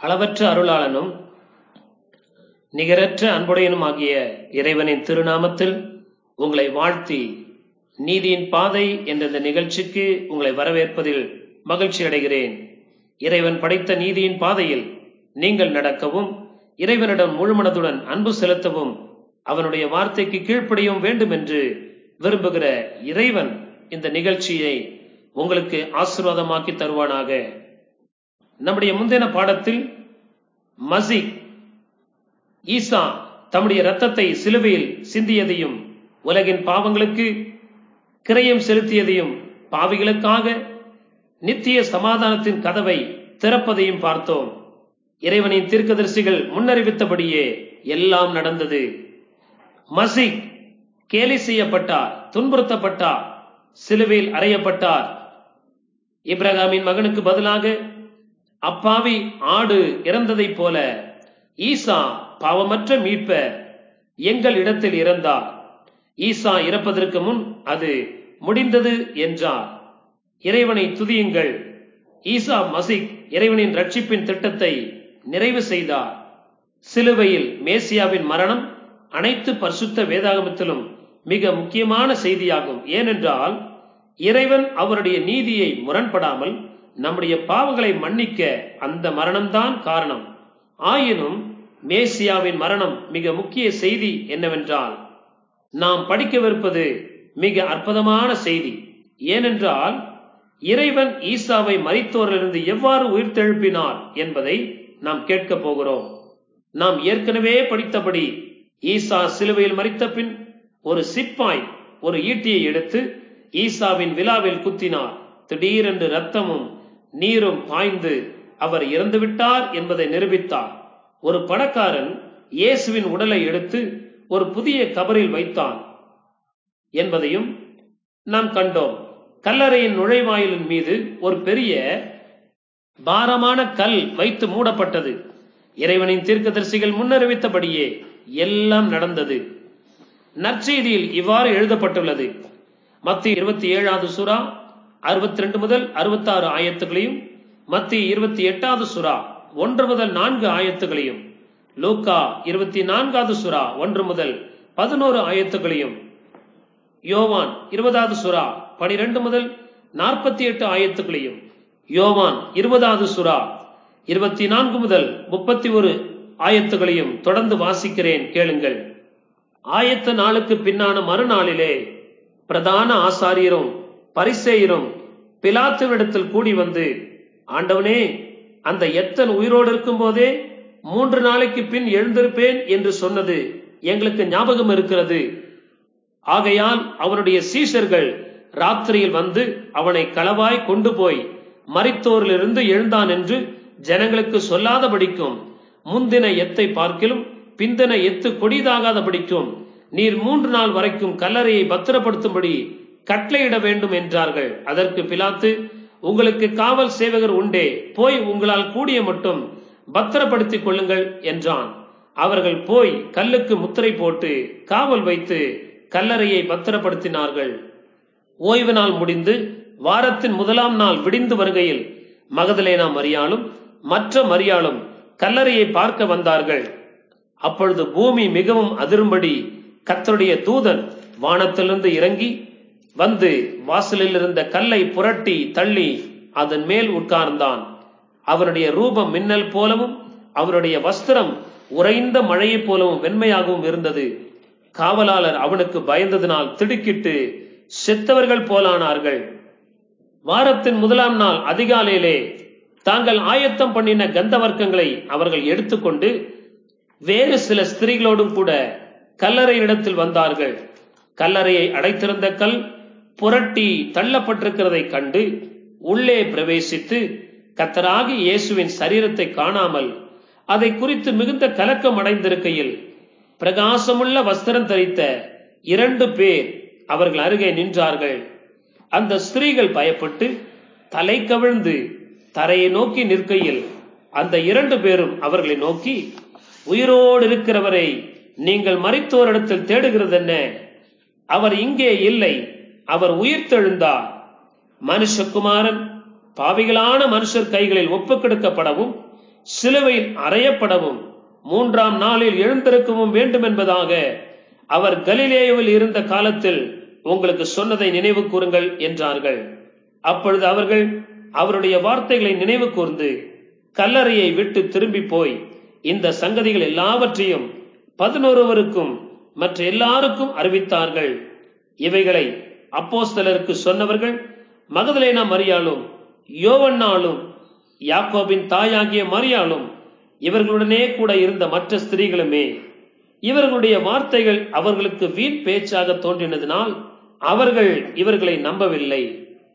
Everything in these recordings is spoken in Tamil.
அளவற்ற அருளாளனும் நிகரற்ற அன்புடையனும் ஆகிய இறைவனின் திருநாமத்தில் உங்களை வாழ்த்தி நீதியின் பாதை என்ற இந்த நிகழ்ச்சிக்கு உங்களை வரவேற்பதில் மகிழ்ச்சி அடைகிறேன் இறைவன் படைத்த நீதியின் பாதையில் நீங்கள் நடக்கவும் இறைவனிடம் முழுமனதுடன் அன்பு செலுத்தவும் அவனுடைய வார்த்தைக்கு கீழ்ப்படியவும் வேண்டும் என்று விரும்புகிற இறைவன் இந்த நிகழ்ச்சியை உங்களுக்கு ஆசீர்வாதமாக்கி தருவானாக நம்முடைய முந்தின பாடத்தில் மசிக் ஈசா தம்முடைய இரத்தத்தை சிலுவையில் சிந்தியதையும் உலகின் பாவங்களுக்கு கிரயம் செலுத்தியதையும் பாவிகளுக்காக நித்திய சமாதானத்தின் கதவை திறப்பதையும் பார்த்தோம் இறைவனின் தீர்க்கதரிசிகள் முன்னறிவித்தபடியே எல்லாம் நடந்தது மசிக் கேலி செய்யப்பட்டார் துன்புறுத்தப்பட்டார் சிலுவையில் அறையப்பட்டார் இப்ரஹாமின் மகனுக்கு பதிலாக அப்பாவி ஆடு இறந்ததைப் போல ஈசா பாவமற்ற மீட்பர் எங்கள் இடத்தில் இறந்தார் ஈசா இறப்பதற்கு முன் அது முடிந்தது என்றார் இறைவனை துதியுங்கள் ஈசா மசிக் இறைவனின் ரட்சிப்பின் திட்டத்தை நிறைவு செய்தார் சிலுவையில் மேசியாவின் மரணம் அனைத்து பரிசுத்த வேதாகமத்திலும் மிக முக்கியமான செய்தியாகும் ஏனென்றால் இறைவன் அவருடைய நீதியை முரண்படாமல் நம்முடைய பாவங்களை மன்னிக்க அந்த மரணம்தான் காரணம் ஆயினும் மேசியாவின் மரணம் மிக முக்கிய செய்தி என்னவென்றால் நாம் படிக்கவிருப்பது மிக அற்புதமான செய்தி ஏனென்றால் இறைவன் ஈசாவை மறித்தோரிலிருந்து எவ்வாறு உயிர்த்தெழுப்பினார் என்பதை நாம் கேட்கப் போகிறோம் நாம் ஏற்கனவே படித்தபடி ஈசா சிலுவையில் மறித்த பின் ஒரு சிப்பாய் ஒரு ஈட்டியை எடுத்து ஈசாவின் விழாவில் குத்தினார் திடீரென்று ரத்தமும் நீரும் பாய்ந்து அவர் இறந்துவிட்டார் என்பதை நிரூபித்தார் ஒரு பணக்காரன் இயேசுவின் உடலை எடுத்து ஒரு புதிய கபரில் வைத்தான் என்பதையும் நாம் கண்டோம் கல்லறையின் நுழைவாயிலின் மீது ஒரு பெரிய பாரமான கல் வைத்து மூடப்பட்டது இறைவனின் தீர்க்கதரிசிகள் முன்னறிவித்தபடியே எல்லாம் நடந்தது நற்செய்தியில் இவ்வாறு எழுதப்பட்டுள்ளது மத்திய இருபத்தி ஏழாவது சுறா அறுபத்தி ரெண்டு முதல் அறுபத்தாறு ஆயத்துகளையும் மத்திய இருபத்தி எட்டாவது சுறா ஒன்று முதல் நான்கு ஆயத்துகளையும் லூக்கா இருபத்தி நான்காவது சுறா ஒன்று முதல் பதினோரு ஆயத்துகளையும் யோவான் இருபதாவது சுறா பனிரெண்டு முதல் நாற்பத்தி எட்டு ஆயத்துகளையும் யோவான் இருபதாவது சுறா இருபத்தி நான்கு முதல் முப்பத்தி ஒரு ஆயத்துகளையும் தொடர்ந்து வாசிக்கிறேன் கேளுங்கள் ஆயத்த நாளுக்கு பின்னான மறுநாளிலே பிரதான ஆசாரியரும் பரிசேயரும் பிலாத்துவிடத்தில் கூடி வந்து ஆண்டவனே அந்த எத்தன் உயிரோடு இருக்கும் போதே மூன்று நாளைக்கு பின் எழுந்திருப்பேன் என்று சொன்னது எங்களுக்கு ஞாபகம் இருக்கிறது ஆகையால் அவனுடைய சீஷர்கள் ராத்திரியில் வந்து அவனை களவாய் கொண்டு போய் மரித்தோரிலிருந்து எழுந்தான் என்று ஜனங்களுக்கு சொல்லாதபடிக்கும் முந்தின எத்தை பார்க்கிலும் பிந்தின எத்து கொடிதாகாதபடிக்கும் நீர் மூன்று நாள் வரைக்கும் கல்லறையை பத்திரப்படுத்தும்படி கட்டளையிட வேண்டும் என்றார்கள் அதற்கு பிலாத்து உங்களுக்கு காவல் சேவகர் உண்டே போய் உங்களால் கூடிய மட்டும் பத்திரப்படுத்திக் கொள்ளுங்கள் என்றான் அவர்கள் போய் கல்லுக்கு முத்திரை போட்டு காவல் வைத்து கல்லறையை பத்திரப்படுத்தினார்கள் ஓய்வு நாள் முடிந்து வாரத்தின் முதலாம் நாள் விடிந்து வருகையில் மகதலேனா மரியாளும் மற்ற மரியாளும் கல்லறையை பார்க்க வந்தார்கள் அப்பொழுது பூமி மிகவும் அதிரும்படி கத்தருடைய தூதன் வானத்திலிருந்து இறங்கி வந்து வாசலில் இருந்த கல்லை புரட்டி தள்ளி அதன் மேல் உட்கார்ந்தான் அவருடைய ரூபம் மின்னல் போலவும் அவருடைய வஸ்திரம் உறைந்த மழையைப் போலவும் வெண்மையாகவும் இருந்தது காவலாளர் அவனுக்கு பயந்ததினால் திடுக்கிட்டு செத்தவர்கள் போலானார்கள் வாரத்தின் முதலாம் நாள் அதிகாலையிலே தாங்கள் ஆயத்தம் பண்ணின கந்தவர்க்கங்களை அவர்கள் எடுத்துக்கொண்டு வேறு சில ஸ்திரீகளோடும் கூட கல்லறையிடத்தில் வந்தார்கள் கல்லறையை அடைத்திருந்த கல் புரட்டி தள்ளப்பட்டிருக்கிறதை கண்டு உள்ளே பிரவேசித்து கத்தராகி இயேசுவின் சரீரத்தை காணாமல் அதை குறித்து மிகுந்த கலக்கம் அடைந்திருக்கையில் பிரகாசமுள்ள வஸ்திரம் தரித்த இரண்டு பேர் அவர்கள் அருகே நின்றார்கள் அந்த ஸ்திரீகள் பயப்பட்டு தலை கவிழ்ந்து தரையை நோக்கி நிற்கையில் அந்த இரண்டு பேரும் அவர்களை நோக்கி உயிரோடு இருக்கிறவரை நீங்கள் மறித்தோரிடத்தில் தேடுகிறது என்ன அவர் இங்கே இல்லை அவர் உயிர்த்தெழுந்தார் மனுஷகுமாரன் பாவிகளான மனுஷர் கைகளில் ஒப்புக்கெடுக்கப்படவும் சிலுவையில் அறையப்படவும் மூன்றாம் நாளில் எழுந்திருக்கவும் வேண்டும் என்பதாக அவர் கலிலேயாவில் இருந்த காலத்தில் உங்களுக்கு சொன்னதை நினைவு கூறுங்கள் என்றார்கள் அப்பொழுது அவர்கள் அவருடைய வார்த்தைகளை நினைவு கூர்ந்து கல்லறையை விட்டு திரும்பி போய் இந்த சங்கதிகள் எல்லாவற்றையும் பதினொருவருக்கும் மற்ற எல்லாருக்கும் அறிவித்தார்கள் இவைகளை அப்போஸ்தலருக்கு சொன்னவர்கள் மகதலேனா மரியாளும் யோவன்னாலும் யாக்கோபின் தாயாகிய மரியாளும் இவர்களுடனே கூட இருந்த மற்ற ஸ்திரீகளுமே இவர்களுடைய வார்த்தைகள் அவர்களுக்கு வீண் பேச்சாக தோன்றினதினால் அவர்கள் இவர்களை நம்பவில்லை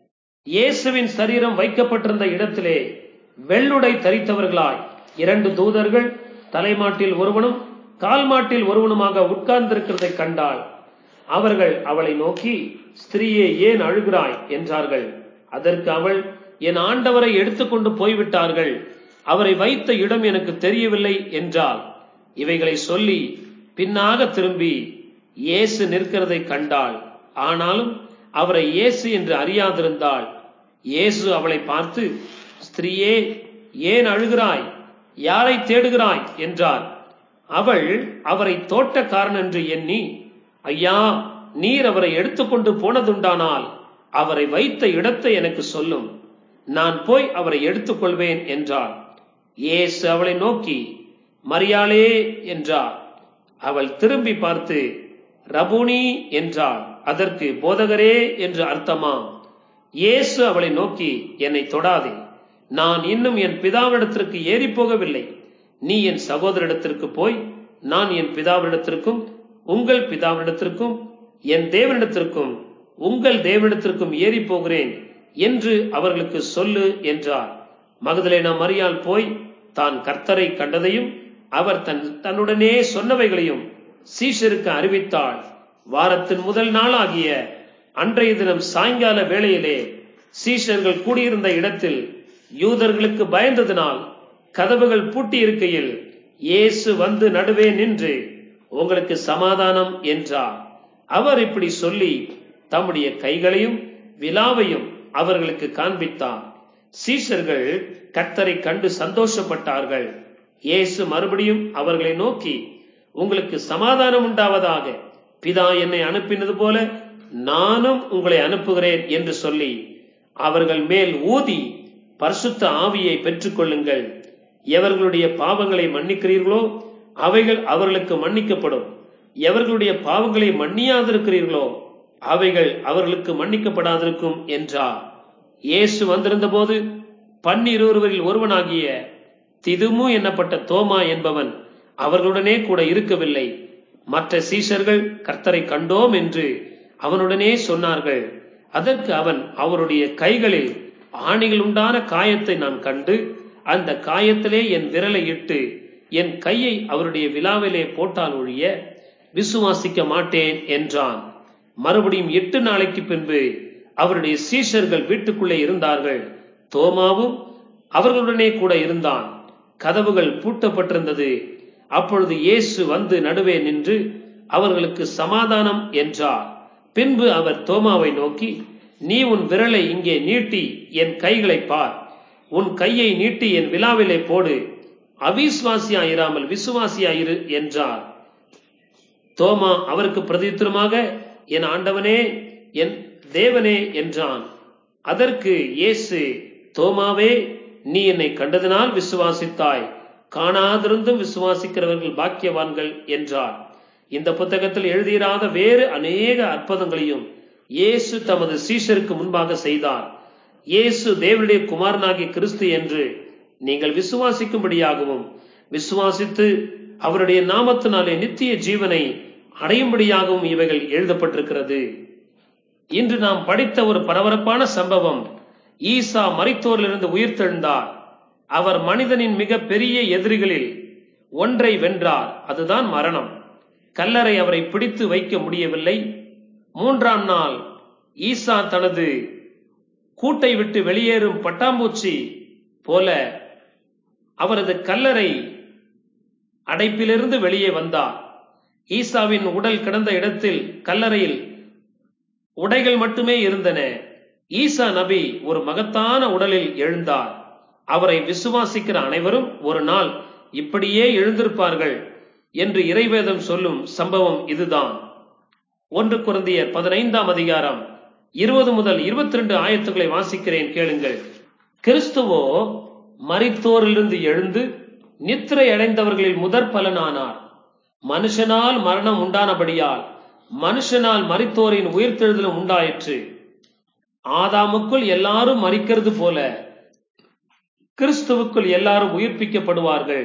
இயேசுவின் சரீரம் வைக்கப்பட்டிருந்த இடத்திலே வெள்ளுடை தரித்தவர்களாய் இரண்டு தூதர்கள் தலைமாட்டில் ஒருவனும் கால்மாட்டில் ஒருவனுமாக உட்கார்ந்திருக்கிறதை கண்டாள் அவர்கள் அவளை நோக்கி ஸ்திரீயே ஏன் அழுகிறாய் என்றார்கள் அதற்கு அவள் என் ஆண்டவரை எடுத்துக்கொண்டு போய்விட்டார்கள் அவரை வைத்த இடம் எனக்கு தெரியவில்லை என்றாள் இவைகளை சொல்லி பின்னாக திரும்பி இயேசு நிற்கிறதை கண்டாள் ஆனாலும் அவரை இயேசு என்று அறியாதிருந்தாள் இயேசு அவளை பார்த்து ஸ்திரீயே ஏன் அழுகிறாய் யாரை தேடுகிறாய் என்றார் அவள் அவரை தோட்டக்காரன் என்று எண்ணி ஐயா நீர் அவரை எடுத்துக்கொண்டு போனதுண்டானால் அவரை வைத்த இடத்தை எனக்கு சொல்லும் நான் போய் அவரை எடுத்துக்கொள்வேன் என்றார் இயேசு அவளை நோக்கி மரியாளே என்றார் அவள் திரும்பி பார்த்து ரபுனி என்றாள் அதற்கு போதகரே என்று அர்த்தமாம் இயேசு அவளை நோக்கி என்னை தொடாதே நான் இன்னும் என் பிதாவிடத்திற்கு ஏறி போகவில்லை நீ என் சகோதரிடத்திற்கு போய் நான் என் பிதாவிடத்திற்கும் உங்கள் பிதாவிடத்திற்கும் என் தேவனிடத்திற்கும் உங்கள் தேவனிடத்திற்கும் ஏறி போகிறேன் என்று அவர்களுக்கு சொல்லு என்றார் மகதலேனா மரியாள் போய் தான் கர்த்தரை கண்டதையும் அவர் தன் தன்னுடனே சொன்னவைகளையும் சீஷருக்கு அறிவித்தாள் வாரத்தின் முதல் நாளாகிய அன்றைய தினம் சாயங்கால வேளையிலே சீஷர்கள் கூடியிருந்த இடத்தில் யூதர்களுக்கு பயந்ததினால் கதவுகள் பூட்டி இருக்கையில் இயேசு வந்து நடுவே நின்று உங்களுக்கு சமாதானம் என்றார் அவர் இப்படி சொல்லி தம்முடைய கைகளையும் விலாவையும் அவர்களுக்கு காண்பித்தார் சீஷர்கள் கர்த்தரை கண்டு சந்தோஷப்பட்டார்கள் இயேசு மறுபடியும் அவர்களை நோக்கி உங்களுக்கு சமாதானம் உண்டாவதாக பிதா என்னை அனுப்பினது போல நானும் உங்களை அனுப்புகிறேன் என்று சொல்லி அவர்கள் மேல் ஊதி பரிசுத்த ஆவியை பெற்றுக்கொள்ளுங்கள் எவர்களுடைய பாவங்களை மன்னிக்கிறீர்களோ அவைகள் அவர்களுக்கு மன்னிக்கப்படும் எவர்களுடைய பாவங்களை மன்னியாதிருக்கிறீர்களோ அவைகள் அவர்களுக்கு மன்னிக்கப்படாதிருக்கும் என்றார் இயேசு வந்திருந்த போது பன்னிருவரில் ஒருவனாகிய திதுமு என்னப்பட்ட தோமா என்பவன் அவர்களுடனே கூட இருக்கவில்லை மற்ற சீஷர்கள் கர்த்தரை கண்டோம் என்று அவனுடனே சொன்னார்கள் அதற்கு அவன் அவருடைய கைகளில் ஆணிகள் உண்டான காயத்தை நான் கண்டு அந்த காயத்திலே என் விரலை இட்டு என் கையை அவருடைய விழாவிலே போட்டால் ஒழிய விசுவாசிக்க மாட்டேன் என்றான் மறுபடியும் எட்டு நாளைக்கு பின்பு அவருடைய சீஷர்கள் வீட்டுக்குள்ளே இருந்தார்கள் தோமாவும் அவர்களுடனே கூட இருந்தான் கதவுகள் பூட்டப்பட்டிருந்தது அப்பொழுது இயேசு வந்து நடுவே நின்று அவர்களுக்கு சமாதானம் என்றார் பின்பு அவர் தோமாவை நோக்கி நீ உன் விரலை இங்கே நீட்டி என் கைகளை பார் உன் கையை நீட்டி என் விழாவிலே போடு அவிசுவாசியாயிராமல் விசுவாசியாயிரு என்றார் தோமா அவருக்கு பிரதித்திரமாக என் ஆண்டவனே என் தேவனே என்றான் அதற்கு இயேசு தோமாவே நீ என்னை கண்டதினால் விசுவாசித்தாய் காணாதிருந்தும் விசுவாசிக்கிறவர்கள் பாக்கியவான்கள் என்றார் இந்த புத்தகத்தில் எழுதியிராத வேறு அநேக அற்புதங்களையும் இயேசு தமது சீஷருக்கு முன்பாக செய்தார் இயேசு தேவனுடைய குமாரனாகிய கிறிஸ்து என்று நீங்கள் விசுவாசிக்கும்படியாகவும் விசுவாசித்து அவருடைய நாமத்தினாலே நித்திய ஜீவனை அடையும்படியாகவும் இவைகள் எழுதப்பட்டிருக்கிறது இன்று நாம் படித்த ஒரு பரபரப்பான சம்பவம் ஈசா மரித்தோரிலிருந்து உயிர்த்தெழுந்தார் அவர் மனிதனின் மிக பெரிய எதிரிகளில் ஒன்றை வென்றார் அதுதான் மரணம் கல்லறை அவரை பிடித்து வைக்க முடியவில்லை மூன்றாம் நாள் ஈசா தனது கூட்டை விட்டு வெளியேறும் பட்டாம்பூச்சி போல அவரது கல்லறை அடைப்பிலிருந்து வெளியே வந்தார் ஈசாவின் உடல் கிடந்த இடத்தில் கல்லறையில் உடைகள் மட்டுமே இருந்தன ஈசா நபி ஒரு மகத்தான உடலில் எழுந்தார் அவரை விசுவாசிக்கிற அனைவரும் ஒரு நாள் இப்படியே எழுந்திருப்பார்கள் என்று இறைவேதம் சொல்லும் சம்பவம் இதுதான் ஒன்று குருந்தியர் பதினைந்தாம் அதிகாரம் இருபது முதல் இருபத்தி ரெண்டு ஆயத்துக்களை வாசிக்கிறேன் கேளுங்கள் கிறிஸ்துவோ மரித்தோரிலிருந்து எழுந்து நித்திரை அடைந்தவர்களில் முதற் பலனானார் மனுஷனால் மரணம் உண்டானபடியால் மனுஷனால் மரித்தோரின் உயிர்த்தெழுதலும் உண்டாயிற்று ஆதாமுக்குள் எல்லாரும் மறிக்கிறது போல கிறிஸ்துவுக்குள் எல்லாரும் உயிர்ப்பிக்கப்படுவார்கள்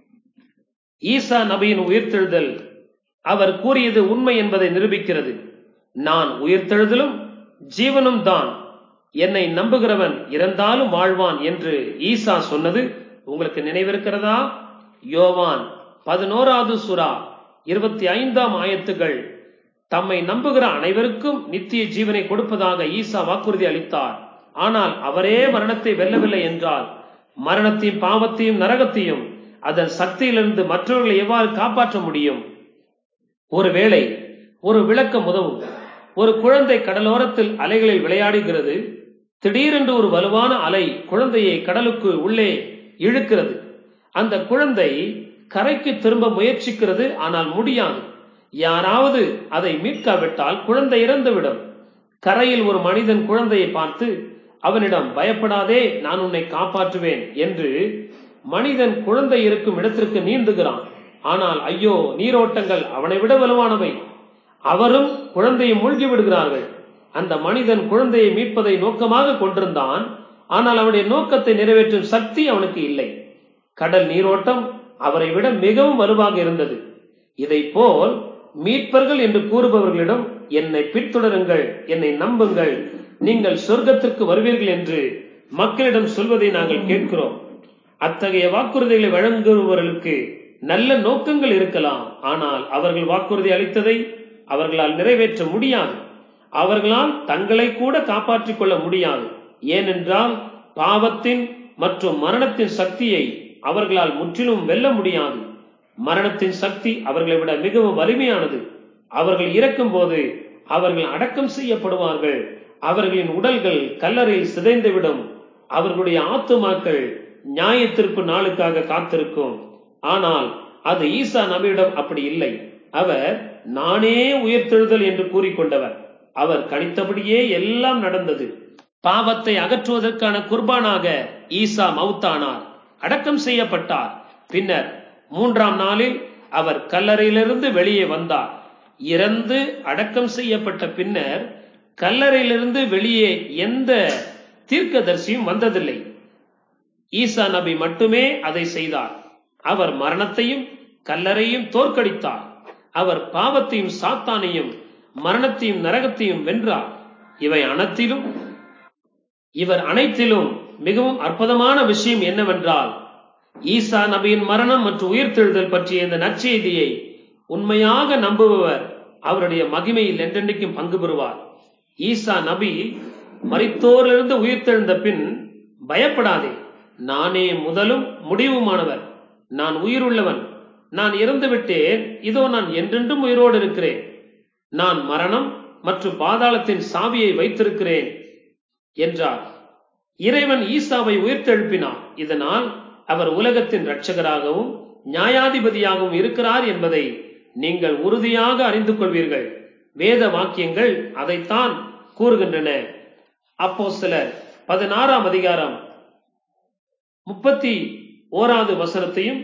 ஈசா நபியின் உயிர்த்தெழுதல் அவர் கூறியது உண்மை என்பதை நிரூபிக்கிறது நான் உயிர்த்தெழுதலும் ஜீவனும் தான் என்னை நம்புகிறவன் இறந்தாலும் வாழ்வான் என்று ஈசா சொன்னது உங்களுக்கு நினைவிருக்கிறதா யோவான் பதினோராவது சுறா இருபத்தி ஐந்தாம் ஆயத்துகள் தம்மை நம்புகிற அனைவருக்கும் நித்திய ஜீவனை கொடுப்பதாக ஈசா வாக்குறுதி அளித்தார் ஆனால் அவரே மரணத்தை வெல்லவில்லை என்றால் மரணத்தையும் பாவத்தையும் நரகத்தையும் அதன் சக்தியிலிருந்து மற்றவர்களை எவ்வாறு காப்பாற்ற முடியும் ஒருவேளை ஒரு விளக்கம் உதவும் ஒரு குழந்தை கடலோரத்தில் அலைகளில் விளையாடுகிறது திடீரென்று ஒரு வலுவான அலை குழந்தையை கடலுக்கு உள்ளே இழுக்கிறது அந்த குழந்தை கரைக்கு திரும்ப முயற்சிக்கிறது ஆனால் முடியாது யாராவது அதை மீட்காவிட்டால் குழந்தை இறந்துவிடும் கரையில் ஒரு மனிதன் குழந்தையை பார்த்து அவனிடம் பயப்படாதே நான் உன்னை காப்பாற்றுவேன் என்று மனிதன் குழந்தை இருக்கும் இடத்திற்கு நீந்துகிறான் ஆனால் ஐயோ நீரோட்டங்கள் அவனை விட வலுவானவை அவரும் குழந்தையை மூழ்கி விடுகிறார்கள் அந்த மனிதன் குழந்தையை மீட்பதை நோக்கமாக கொண்டிருந்தான் ஆனால் அவனுடைய நோக்கத்தை நிறைவேற்றும் சக்தி அவனுக்கு இல்லை கடல் நீரோட்டம் அவரை விட மிகவும் வலுவாக இருந்தது இதை போல் மீட்பர்கள் என்று கூறுபவர்களிடம் என்னை பின்தொடருங்கள் என்னை நம்புங்கள் நீங்கள் சொர்க்கத்திற்கு வருவீர்கள் என்று மக்களிடம் சொல்வதை நாங்கள் கேட்கிறோம் அத்தகைய வாக்குறுதிகளை வழங்குபவர்களுக்கு நல்ல நோக்கங்கள் இருக்கலாம் ஆனால் அவர்கள் வாக்குறுதி அளித்ததை அவர்களால் நிறைவேற்ற முடியாது அவர்களால் தங்களை கூட காப்பாற்றிக் கொள்ள முடியாது ஏனென்றால் பாவத்தின் மற்றும் மரணத்தின் சக்தியை அவர்களால் முற்றிலும் வெல்ல முடியாது மரணத்தின் சக்தி அவர்களை விட மிகவும் வலிமையானது அவர்கள் இறக்கும் போது அவர்கள் அடக்கம் செய்யப்படுவார்கள் அவர்களின் உடல்கள் கல்லறையில் சிதைந்துவிடும் அவர்களுடைய ஆத்துமாக்கள் நியாயத்திற்கு நாளுக்காக காத்திருக்கும் ஆனால் அது ஈசா நபியிடம் அப்படி இல்லை அவர் நானே உயிர்த்தெழுதல் என்று கூறிக்கொண்டவர் அவர் கணித்தபடியே எல்லாம் நடந்தது பாவத்தை அகற்றுவதற்கான குர்பானாக ஈசா மவுத்தானார் அடக்கம் செய்யப்பட்டார் பின்னர் மூன்றாம் நாளில் அவர் கல்லறையிலிருந்து வெளியே வந்தார் இறந்து அடக்கம் செய்யப்பட்ட பின்னர் கல்லறையிலிருந்து வெளியே எந்த தீர்க்கதரிசியும் வந்ததில்லை ஈசா நபி மட்டுமே அதை செய்தார் அவர் மரணத்தையும் கல்லறையும் தோற்கடித்தார் அவர் பாவத்தையும் சாத்தானையும் மரணத்தையும் நரகத்தையும் வென்றார் இவை அனைத்திலும் இவர் அனைத்திலும் மிகவும் அற்புதமான விஷயம் என்னவென்றால் ஈசா நபியின் மரணம் மற்றும் உயிர்த்தெழுதல் பற்றிய இந்த நற்செய்தியை உண்மையாக நம்புபவர் அவருடைய மகிமையில் என்றென்றைக்கும் பங்கு பெறுவார் ஈசா நபி மரித்தோரிலிருந்து உயிர்த்தெழுந்த பின் பயப்படாதே நானே முதலும் முடிவுமானவர் நான் உயிருள்ளவன் நான் இறந்து விட்டேன் இதோ நான் என்றென்றும் உயிரோடு இருக்கிறேன் நான் மரணம் மற்றும் பாதாளத்தின் சாவியை வைத்திருக்கிறேன் என்றார் இறைவன் ஈசாவை உயிர்த்தெழுப்பினார் இதனால் அவர் உலகத்தின் இரட்சகராகவும் நியாயாதிபதியாகவும் இருக்கிறார் என்பதை நீங்கள் உறுதியாக அறிந்து கொள்வீர்கள் வேத வாக்கியங்கள் அதைத்தான் கூறுகின்றன அப்போ சிலர் பதினாறாம் அதிகாரம் முப்பத்தி ஓராவது வசனத்தையும்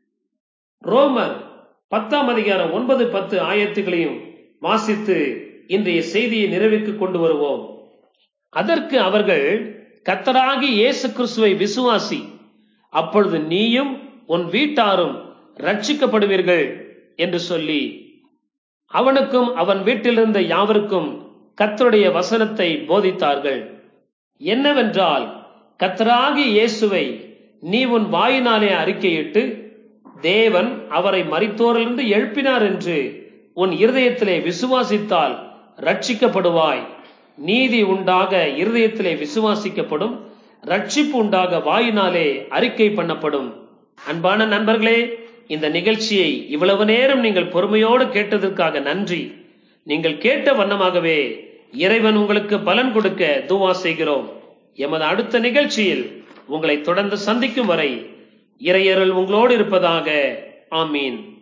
ரோமர் பத்தாம் அதிகாரம் ஒன்பது பத்து ஆயத்துகளையும் வாசித்து இன்றைய செய்தியை நிறைவுக்கு கொண்டு வருவோம் அதற்கு அவர்கள் கத்தராகி இயேசு கிறிஸ்துவை விசுவாசி அப்பொழுது நீயும் உன் வீட்டாரும் ரட்சிக்கப்படுவீர்கள் என்று சொல்லி அவனுக்கும் அவன் வீட்டிலிருந்த யாவருக்கும் கத்தருடைய வசனத்தை போதித்தார்கள் என்னவென்றால் கத்தராகி இயேசுவை நீ உன் வாயினாலே அறிக்கையிட்டு தேவன் அவரை மரித்தோரிலிருந்து எழுப்பினார் என்று உன் இருதயத்திலே விசுவாசித்தால் ரட்சிக்கப்படுவாய் நீதி உண்டாக இருதயத்திலே விசுவாசிக்கப்படும் ரட்சிப்பு உண்டாக வாயினாலே அறிக்கை பண்ணப்படும் அன்பான நண்பர்களே இந்த நிகழ்ச்சியை இவ்வளவு நேரம் நீங்கள் பொறுமையோடு கேட்டதற்காக நன்றி நீங்கள் கேட்ட வண்ணமாகவே இறைவன் உங்களுக்கு பலன் கொடுக்க துவா செய்கிறோம் எமது அடுத்த நிகழ்ச்சியில் உங்களை தொடர்ந்து சந்திக்கும் வரை இறையருள் உங்களோடு இருப்பதாக ஆமீன்